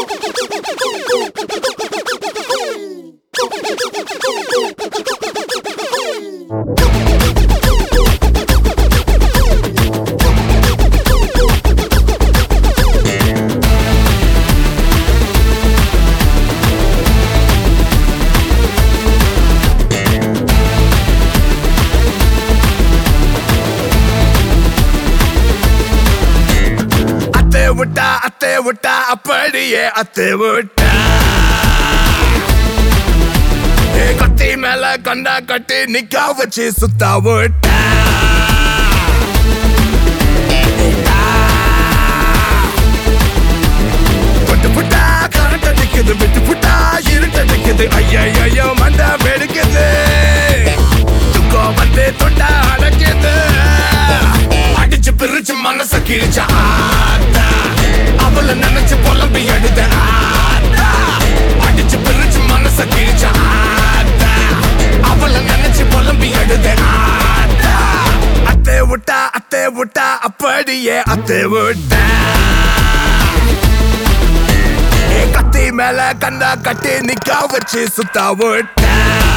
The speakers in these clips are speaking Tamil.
அத்தை விட்டா அத்தை விட்டா அப்படியே அத்தை விட்டா ஏ, கத்தி மேல கண்டா கட்டி நிக்க வச்சு சுத்தா விட்டா விட்டு புட்டா கரண்ட் அடிக்குது விட்டு புட்டா இருட்டு அடிக்குது ஐயோ மண்டை வெடிக்குது துக்கம் வந்து தொண்டா அடைக்குது அடிச்சு பிரிச்சு மனச கிழிச்ச ஆத்தா அவள நினைச்சு புலம்பி எழுத ஆத்தா அடிச்சு பிரிச்சு மனச கிழிச்ச ஆத்தா அவள நினைச்சு புலம்பி எழுத ஆத்தா அத்தை விட்டா அத்தை விட்டா அப்படியே அத்தை விட்டா ஏ, கத்தி மேல கண்டா கட்டி நிக்க வச்சு சுத்தா விட்டா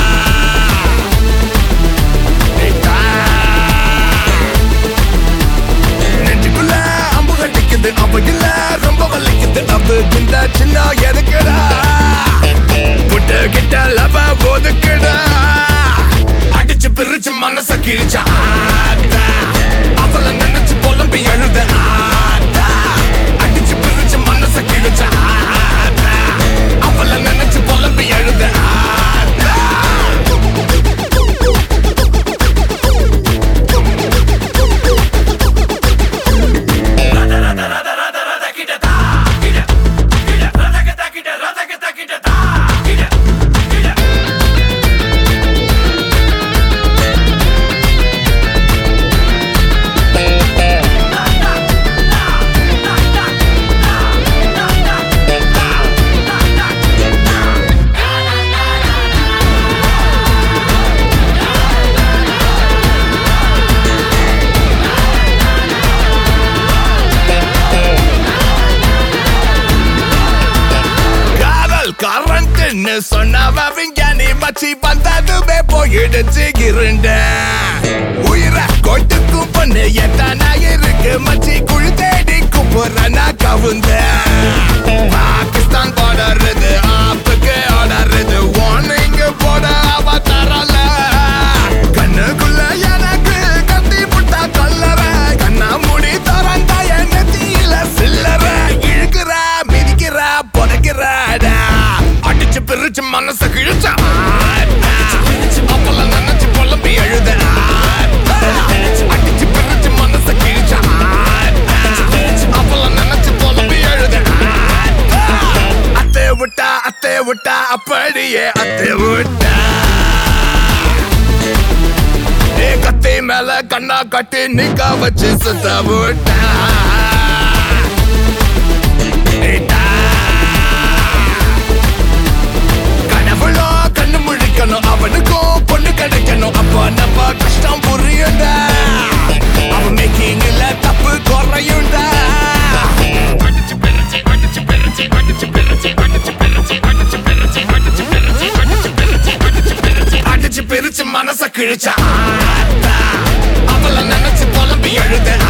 ஏட்டா. நெஞ்சுக்குள்ள அம்பு கட்டிக்குது அவையில ரொம்ப வலிக்குது அவ இந்த சின்ன எதுக்குடா புட்டு கிட்ட லவ ஒதுக்குடா அடிச்சு பிரிச்சு மனச கிழிச்ச ஆத்தா அவள நினைச்சு புலம்பி எழுத ஆத்தா அடிச்சு பிரிச்சு மனச கிழிச்ச ஆத்தா அவள நினைச்சு புலம்பி எழுத ஆத்தா காதல் கரண்ட்னு சொன்னவ விஞ்ஞானி மச்சி வந்ததுமே போயிடுச்சு இருண்ட உயிரை கொட்டுக்கும் பொண்ணு எத்தனா இருக்கு மச்சி குழி தேடி குப்புறனா கவுந்த பாகிஸ்தான் போடுறது ஆப்புக்கு ஆடுறது வார்னிங் போட அவ தரல கண்ணுக்குள்ள எனக்கு கத்தி புட்டா கல்லற கண்ணா முடி தரண்டா என் நெத்தியில சில்லற இழுக்கிற மிதிக்கிற புதைக்கிறாடா அடிச்சு பிரிச்சு மனச கிழிச்ச அப்பல நினைச்சு புலம்பி எழுத அடிச்சு பிரிச்சு மனச கிழிச்ச அப்பல நினைச்சு புலம்பி எழுத அத்தை விட்டா அத்தை விட்டா அப்படியே அத்தை விட்டா ஏ கத்தி மேல கண்ணா கட்டி நிக்க வச்சு சுத்த விட்டா ஏட்டா. கடவுளோ கண்ணு முழிக்கணும் அவனுக்கும் பொண்ணு கிடைக்கணும் அப்ப நம்ம கஷ்டம் புரியுண்டா அவன் மேக்கிங்ல தப்பு குறையுண்டா அடிச்சு பிரிச்சு அடிச்சு பிரிச்சு அடிச்சு பிரிச்சு அடிச்சு பிரிச்சு அடிச்சு பிரிச்சு அடிச்சு பிரிச்சு அடிச்சு பிரிச்சு அடிச்சு பிரிச்சு அடிச்சு பிரிச்சு மனச கிழிச்ச ஆத்தா அவள நினைச்சு புலம்பி எழுத